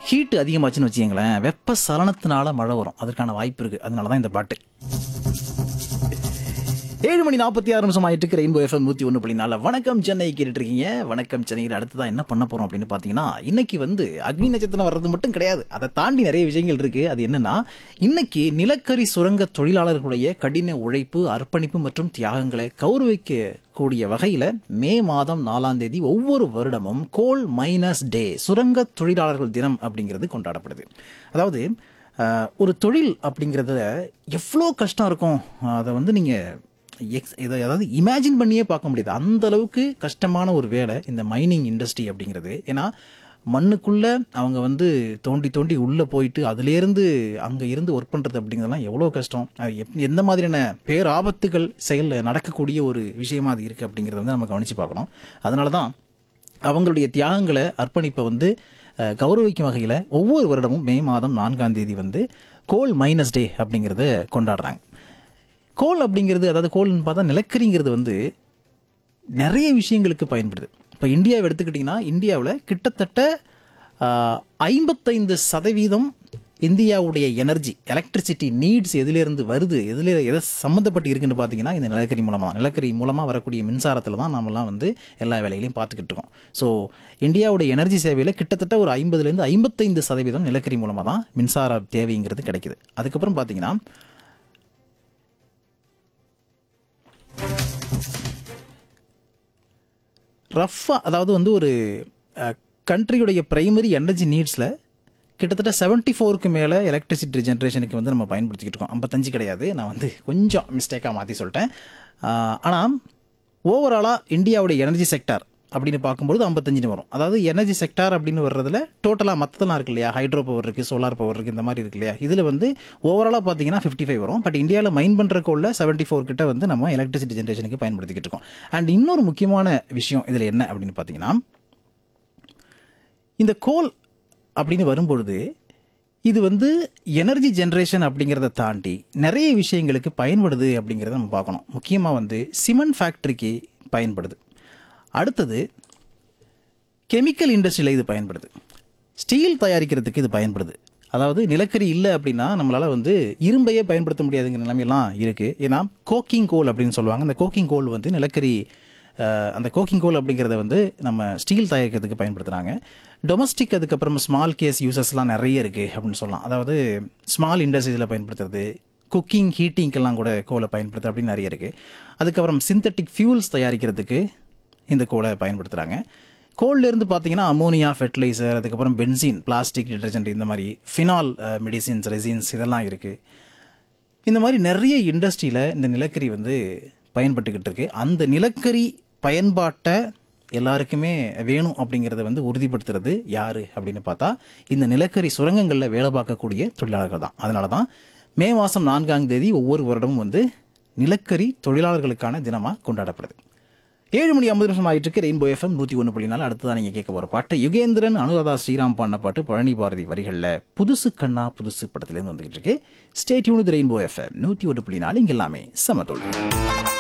heat அதிகமாச்சுன்னு வச்சுக்கங்களேன் வெப்ப சலனத்தினால மழை வரும் அதற்கான வாய்ப்பு இருக்குது அதனால தான் இந்த பாட்டு ஏழு மணி நாற்பத்தி ஆறு நிமிஷம் ஆயிட்டு இருக்கு ரெயின்போ எஃப்எம் நூற்றி ஒன்று புள்ளி நாலு வணக்கம் சென்னை கேட்டுட்டு இருக்கீங்க வணக்கம் சென்னையில் அடுத்ததான் என்ன பண்ண போறோம் அப்படின்னு பார்த்தீங்கன்னா இன்னைக்கு வந்து அக்னி நட்சத்திரம் வர்றது மட்டும் கிடையாது அதை தாண்டி நிறைய விஷயங்கள் இருக்கு அது என்னன்னா இன்னைக்கு நிலக்கரி சுரங்க தொழிலாளர்களுடைய கடின உழைப்பு அர்ப்பணிப்பு மற்றும் தியாகங்களை கௌரவிக்க கூடிய வகையில் மே மாதம் நாலாம் தேதி ஒவ்வொரு வருடமும் கோல் மைனஸ் டே சுரங்க தொழிலாளர்கள் தினம் அப்படிங்கிறது கொண்டாடப்படுது அதாவது அஹ், ஒரு தொழில் அப்படிங்கிறதுல எவ்வளோ கஷ்டம் இருக்கும் அதை வந்து நீங்கள் எக்ஸ் இதை அதாவது இமேஜின் பண்ணியே பார்க்க முடியாது அந்த அளவுக்கு கஷ்டமான ஒரு வேலை இந்த மைனிங் இண்டஸ்ட்ரி அப்படிங்கிறது ஏன்னா மண்ணுக்குள்ள அவங்க வந்து தோண்டி தோண்டி உள்ளே போயிட்டு அதுலேருந்து அங்கே இருந்து ஒர்க் பண்ணுறது அப்படிங்கிறதெல்லாம் எவ்வளோ கஷ்டம் அது எப் எந்த மாதிரியான பேராபத்துகள் செயலில் நடக்கக்கூடிய ஒரு விஷயமா அது இருக்குது அப்படிங்கிறத வந்து நம்ம கவனித்து பார்க்கணும் அதனால தான் அவங்களுடைய தியாகங்களை அர்ப்பணிப்பை வந்து அஹ், கௌரவிக்கும் வகையில் ஒவ்வொரு வருடமும் மே மாதம் நான்காம் தேதி வந்து கோல் மைனஸ் டே அப்படிங்கிறத கொண்டாடுறாங்க கோல் அப்படிங்கிறது அதாவது கோல்னு பார்த்தா நிலக்கரிங்கிறது வந்து நிறைய விஷயங்களுக்கு பயன்படுது இப்போ இந்தியாவை எடுத்துக்கிட்டிங்கன்னா இந்தியாவில் கிட்டத்தட்ட ஆஹ், ஐம்பத்தைந்து சதவீதம் இந்தியாவுடைய எனர்ஜி எலக்ட்ரிசிட்டி நீட்ஸ் எதிலிருந்து வருது எதில் எதை சம்மந்தப்பட்டு இருக்குன்னு பார்த்தீங்கன்னா இந்த நிலக்கரி மூலமாக நிலக்கரி மூலமாக வரக்கூடிய மின்சாரத்தில் தான் நம்மலாம் வந்து எல்லா வேலைகளையும் பார்த்துக்கிட்டு இருக்கோம் ஸோ இந்தியாவுடைய எனர்ஜி சேவையில் கிட்டத்தட்ட ஒரு ஐம்பதுலேருந்து ஐம்பத்தைந்து சதவீதம் நிலக்கரி மூலமாக தான் மின்சார தேவைங்கிறது கிடைக்குது அதுக்கப்புறம் பார்த்தீங்கன்னா ரஃப்பாக அதாவது வந்து ஒரு கண்ட்ரியுடைய பிரைமரி எனர்ஜி நீட்ஸில் கிட்டத்தட்ட செவன்ட்டி ஃபோருக்கு மேலே எலக்ட்ரிசிட்டி ஜென்ரேஷனுக்கு வந்து நம்ம பயன்படுத்திக்கிட்டு இருக்கோம் ஐம்பத்தஞ்சு கிடையாது நான் வந்து கொஞ்சம் மிஸ்டேக்காக மாற்றி சொல்லிட்டேன் ஆனால் ஓவராலாக இந்தியாவுடைய எனர்ஜி செக்டார் அப்படின்னு பார்க்கும்போது ஐம்பத்தஞ்சுன்னு வரும் அதாவது எனர்ஜி செக்டார் அப்படின்னு வர்றதுல டோட்டலாக மற்றதெல்லாம் இருக்கு இல்லையா ஹைட்ரோ பவர் இருக்குது சோலார் பவர் இருக்குது இந்த மாதிரி இருக்கு இல்லையா இதில் வந்து ஓவராலாக பார்த்தீங்கன்னா ஃபிஃப்டி ஃபைவ் வரும் பட் இந்தியாவில் மைன் பண்ணுற கோல்ல செவன்ட்டி ஃபோர் கிட்ட வந்து நம்ம எலக்ட்ரிசிட்டி ஜென்ரேஷனுக்கு பயன்படுத்திக்கிட்டு இருக்கோம் அண்ட் இன்னொரு முக்கியமான விஷயம் இதில் என்ன அப்படின்னு பார்த்தீங்கன்னா இந்த கோல் அப்படின்னு வரும்பொழுது இது வந்து எனர்ஜி ஜென்ரேஷன் அப்படிங்கிறத தாண்டி நிறைய விஷயங்களுக்கு பயன்படுது அப்படிங்கிறத நம்ம பார்க்கணும் முக்கியமாக வந்து சிமெண்ட் ஃபேக்ட்ரிக்கு பயன்படுது அடுத்தது கெமிக்கல் இண்டஸ்ட்ரியில் இது பயன்படுது ஸ்டீல் தயாரிக்கிறதுக்கு இது பயன்படுது அதாவது நிலக்கரி இல்லை அப்படின்னா நம்மளால் வந்து இரும்பையே பயன்படுத்த முடியாதுங்கிற நிலைமையெல்லாம் இருக்குது ஏன்னா கோக்கிங் கோல் அப்படின்னு சொல்லுவாங்க அந்த கோக்கிங் கோல் வந்து நிலக்கரி அஹ், அந்த கோக்கிங் கோல் அப்படிங்கிறத வந்து நம்ம ஸ்டீல் தயாரிக்கிறதுக்கு பயன்படுத்துகிறாங்க டொமஸ்டிக் அதுக்கப்புறம் ஸ்மால் கேஸ் யூசஸ்லாம் நிறைய இருக்குது அப்படின்னு சொல்லலாம் அதாவது ஸ்மால் இண்டஸ்ட்ரீஸில் பயன்படுத்துறது குக்கிங் ஹீட்டிங்க்கெல்லாம் கூட கோலை பயன்படுத்துறது அப்படின்னு நிறைய இருக்குது அதுக்கப்புறம் சிந்தட்டிக் ஃபியூல்ஸ் தயாரிக்கிறதுக்கு இந்த கோலை பயன்படுத்துகிறாங்க கோல்லேருந்து பார்த்தீங்கன்னா அமோனியா ஃபெர்டிலைசர் அதுக்கப்புறம் பென்சின் பிளாஸ்டிக் டிட்டர்ஜென்ட் இந்த மாதிரி ஃபினால் மெடிசின்ஸ் ரெசின்ஸ் இதெல்லாம் இருக்குது இந்த மாதிரி நிறைய இண்டஸ்ட்ரியில் இந்த நிலக்கரி வந்து பயன்பட்டுக்கிட்டு இருக்கு அந்த நிலக்கரி பயன்பாட்டை எல்லாருக்குமே வேணும் அப்படிங்கிறத வந்து உறுதிப்படுத்துறது யாரு அப்படின்னு பார்த்தா இந்த நிலக்கரி சுரங்கங்களில் வேலை பார்க்கக்கூடிய தொழிலாளர்கள் தான் அதனால தான் மே மாதம் நான்காம் தேதி ஒவ்வொரு வருடமும் வந்து நிலக்கரி தொழிலாளர்களுக்கான தினமாக கொண்டாடப்படுது ஏழு மணி ஐம்பது நிமிஷம் ஆயிட்டு இருக்கு ரெயின்போ எஃப்எம் நூற்றி ஒன்று புள்ளினால அடுத்ததான் நீங்கள் கேட்க போகிற பாட்டு யுகேந்திரன் அனுராதா ஸ்ரீராம் பாடின பாட்டு பழனி பாரதி வரிகளில் புதுசு கண்ணா புதுசு படத்துலேருந்து வந்துகிட்டு இருக்கு ஸ்டேட் யூனிட் ரெயின்போ எஃப்எம் நூற்றி ஒன்று புள்ளி நாலு இங்க எல்லாமே சமத்தொழில்